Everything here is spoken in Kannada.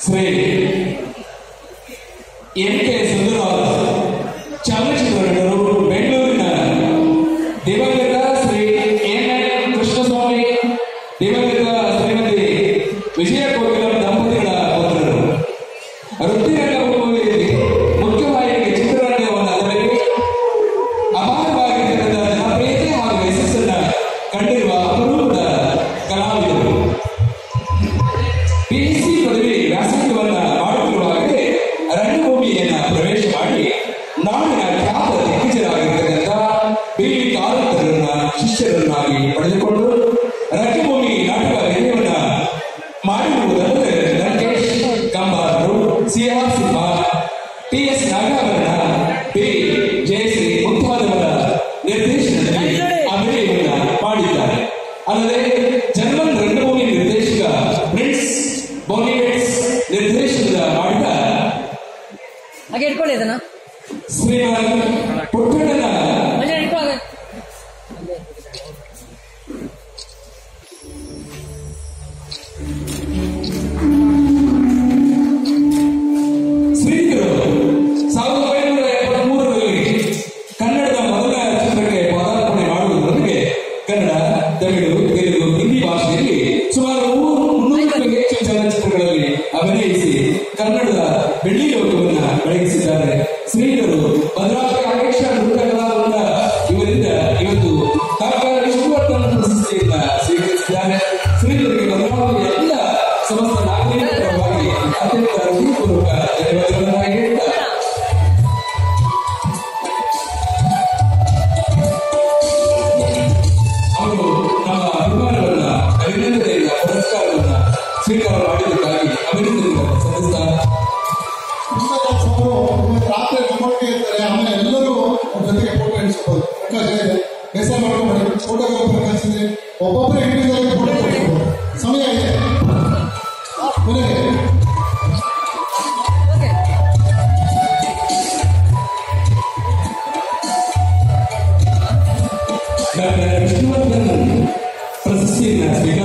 ಶ್ರೀ ಎಂ ಕೆ ಸುಂದರರಾಜ್ ಚಲನಚಿತ್ರ ನಟರು ಬೆಂಗಳೂರಿನ ದಿವಂಗತ ಶ್ರೀ ಎನ್ ಎನ್ ಕೃಷ್ಣಸ್ವಾಮಿ ದಿವಂಗತ ಶ್ರೀಮತಿ ವಿಜಯ ಕೋಕಿಲ ದಂಪತಿಗಳ ಪುತ್ರರು ವೃತ್ತಿರಂಗ ಹೋಗುವಲ್ಲಿ ಮುಖ್ಯವಾಹಿನಿಗೆ ಚಿತ್ರರಂಗವನ್ನು ಅಲ್ಲದೆ ಅಪಾರವಾಗಿ ತೆರೆದ ಜನಪ್ರಿಯತೆ ಹಾಗೂ ಯಶಸ್ಸನ್ನ ಕಂಡಿರುವ ಅಪರೂಪದ ಕಲಾವಿದರು ಪಿಎಸ್ಸಿ ಪದವಿ ವ್ಯಾಸಂಗವನ್ನ ಮಾಡುತ್ತಿರುವಾಗಲೇ ರಂಗಭೂಮಿಯನ್ನ ಪ್ರವೇಶ ಮಾಡಿ ನಾಡಿನ ಖ್ಯಾತ ದಿಗ್ಗಜರಾಗಿರ್ತಕ್ಕಂಥ ಬಿ ವಿ ಕಾರಂತರನ್ನ ಶಿಷ್ಯರನ್ನಾಗಿ ಪಡೆದುಕೊಂಡು ರಂಗಭೂಮಿ ನಾಟಕ ವಿನಯವನ್ನ ಮಾಡಿರುವುದಲ್ಲದೆ ಲಂಕೇಶ್ ಕಂಬಾರರು C R Simha T S Nagabharana B Jayashree ಮುಂತಾದವರ ನಿರ್ದೇಶನದಲ್ಲಿ ಅಭಿನಯವನ್ನ ಮಾಡಿದ್ದಾರೆ ಅಲ್ಲದೆ ಜರ್ಮನ್ ರಂಗಭೂಮಿ ನಿರ್ದೇಶಕ ಪ್ರಿನ್ಸ್ ಬೋನಿವೆಟ್ಸ್ ನಿರ್ದೇಶನದ ಮಾಡಿದ ಹಾಗೆ ಇಟ್ಕೊಳ್ಳಿ ಅದನ್ನ ಶ್ರೀಮಾನ್ ಪುಟ್ಟಣ್ಣನ ಮಂಜ ಇಟ್ಕೊ ಹಾಗೆ ಶ್ರೀಕರು ಸಾವಿರದ ಒಂಬೈನೂರ ಎಪ್ಪತ್ಮೂರರಲ್ಲಿ ಕನ್ನಡದ ಮೊದಲ ಚಿತ್ರಕ್ಕೆ ಪದಾರ್ಪಣೆ ಮಾಡುವುದರೊಂದಿಗೆ ಕನ್ನಡ ತಮಿಳು ತೆಲುಗು ಹಿಂದಿ ಭಾಷೆಯಲ್ಲಿ ಸುಮಾರು ಮೂರು ಮುನ್ನೂರಕ್ಕೂ ಹೆಚ್ಚು ಚಲನಚಿತ್ರಗಳಲ್ಲಿ ಅಭಿನಯಿಸಿ ಕನ್ನಡದ ಬೆಳ್ಳಿ ಲೋಕವನ್ನ ಬೆಳಗಿಸಿದ್ದಾರೆ ಶ್ರೀಕರು ಭದ್ರಾವತಿ ಅಧ್ಯಕ್ಷ ನೃತ್ಯ ಕಲಾವೃಂದ ಇವರಿಂದ ಇವತ್ತು ಸರ್ಕಾರ ವಿಶ್ವವರ್ಧನ ಪ್ರಶಸ್ತಿಯನ್ನ ಸ್ವೀಕರಿಸಿದ್ದಾರೆ ಶ್ರೀಕರಿಗೆ ಭದ್ರಾವತಿಯ ಎಲ್ಲ ಸಮಸ್ತ ನಾಗರಿಕರ ಪರವಾಗಿ ಅತ್ಯಂತ ಹೃದಯಪೂರ್ವಕ ಧನ್ಯವಾದಗಳನ್ನ ಹೇಳ್ತಾ ಅವರು ನಮ್ಮ ಅಭಿಮಾನವನ್ನ ಅಭಿನಂದನೆಯಿಂದ ಪುರಸ್ಕಾರವನ್ನ ಸ್ವೀಕಾರ ಮಾಡಿದ್ದಕ್ಕಾಗಿ ಅಭಿನಂದನೆಗಳನ್ನು ಸಲ್ಲಿಸ್ತಾ ತುಂಬ ಅವರು ರಾತ್ರಿ ನಮ್ಮೊಟ್ಟಿಗೆ ಇರ್ತಾರೆ ಆಮೇಲೆ ಎಲ್ಲರೂ ಅವ್ರ ಜೊತೆಗೆ ಫೋಟೋ ಇಡಿಸ್ಬೋದು ಅವಕಾಶ ಇದೆ ಬೇಸರ ಮಾಡ್ಕೊಂಡು ಫೋಟೋಗ್ರಾಫರ್ ಕಳಿಸಿದ್ರೆ ಒಬ್ಬೊಬ್ಬರೇ ಇಂಡಿವಿಜುವಲ್ ಫೋಟೋ ಕೊಡ್ಬೋದು ಸಮಯ ಇದೆ ಕೊನೆಗೆ ಓಕೆ ಡಾಕ್ಟರ್ ವಿಷ್ಣುವರ್ಧನ್ ಪ್ರಶಸ್ತಿಯನ್ನ ಸ್ವೀಕರಿಸಿದ್ದಾರೆ